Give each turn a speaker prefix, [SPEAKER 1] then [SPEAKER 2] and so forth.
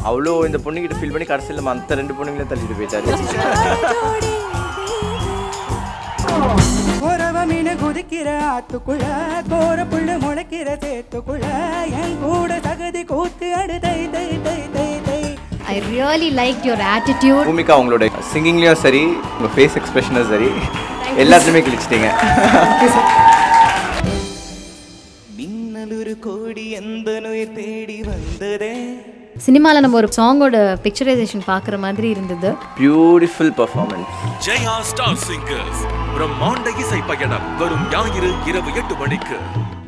[SPEAKER 1] அவ்வளோ இந்த பொண்ணுகிட்ட ஃபீல் பண்ணி கடைசியில் மற்ற ரெண்டு பொண்ணுங்களையும் தள்ளிட்டு போயிட்டாரு
[SPEAKER 2] உறவ மீன் குதிக்கிற ஆத்துக்குள்ள கோர புள்ள முளைக்கிற சேத்துக்குள்ள என் கூட தகுதி கூத்து அடு தை தை தை தை தை
[SPEAKER 3] I really like your attitude
[SPEAKER 1] Bhoomika உங்களோட சிங்கிங்லேயும் சரி உங்கள் ஃபேஸ் எக்ஸ்பிரஷனும் சரி எல்லாத்துலேயுமே கிழிச்சிட்டீங்க
[SPEAKER 2] மின்னலொரு கோடி எந்த நோய் தேடி வந்ததே
[SPEAKER 3] சினிமாவில் நம்ம ஒரு சாங்கோட பிக்சரைசேஷன் பார்க்குற மாதிரி இருந்தது
[SPEAKER 1] beautiful performance
[SPEAKER 4] Jaya star singers பிரம்மாண்ட இசை பயணம் வரும் ஞாயிறு இரவு எட்டு மணிக்கு